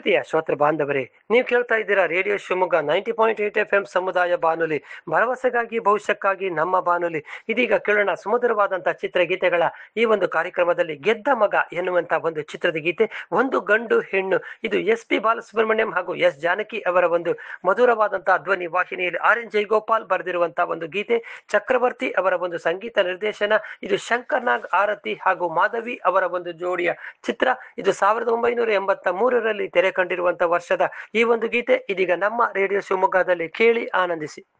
ಪ್ರೀತಿಯ ಶ್ರೋತೃ ಬಾಂಧವರೇ ನೀವು ಕೇಳ್ತಾ ಇದ್ದೀರಾ radio Shivamogga ninety point eight F M ಸಮುದಾಯ ಬಾನುಲಿ ಭರವಸೆಗಾಗಿ ಭವಿಷ್ಯಕ್ಕಾಗಿ ನಮ್ಮ ಬಾನುಲಿ ಇದೀಗ ಕೇಳೋಣ ಸುಮಧುರವಾದಂತಹ ಚಿತ್ರಗೀತೆಗಳ ಈ ಒಂದು ಕಾರ್ಯಕ್ರಮದಲ್ಲಿ ಗೆದ್ದ ಮಗ ಎನ್ನುವಂತ ಒಂದು ಚಿತ್ರದ ಗೀತೆ ಒಂದು ಗಂಡು ಹೆಣ್ಣು ಇದು ಎಸ್ ಪಿ ಬಾಲಸುಬ್ರಹ್ಮಣ್ಯಂ ಹಾಗೂ ಎಸ್ ಜಾನಕಿ ಅವರ ಒಂದು ಮಧುರವಾದಂತಹ ಧ್ವನಿ ವಾಹಿನಿಯಲ್ಲಿ ಆರ್ ಎನ್ ಜೈಗೋಪಾಲ್ ಬರೆದಿರುವಂತಹ ಒಂದು ಗೀತೆ ಚಕ್ರವರ್ತಿ ಅವರ ಒಂದು ಸಂಗೀತ ನಿರ್ದೇಶನ ಇದು ಶಂಕರ್ ನಾಗ್ ಆರತಿ ಹಾಗೂ ಮಾಧವಿ ಅವರ ಒಂದು ಜೋಡಿಯ ಚಿತ್ರ ಇದು ಸಾವಿರದ ಒಂಬೈನೂರ ಎಂಬತ್ತ ಮೂರರಲ್ಲಿ ತೆರೆ ಕಂಡಿರುವಂತಹ ವರ್ಷದ ಈ ಒಂದು ಗೀತೆ ಇದೀಗ ನಮ್ಮ ರೇಡಿಯೋ ಶಿವಮೊಗ್ಗದಲ್ಲಿ ಕೇಳಿ ಆನಂದಿಸಿ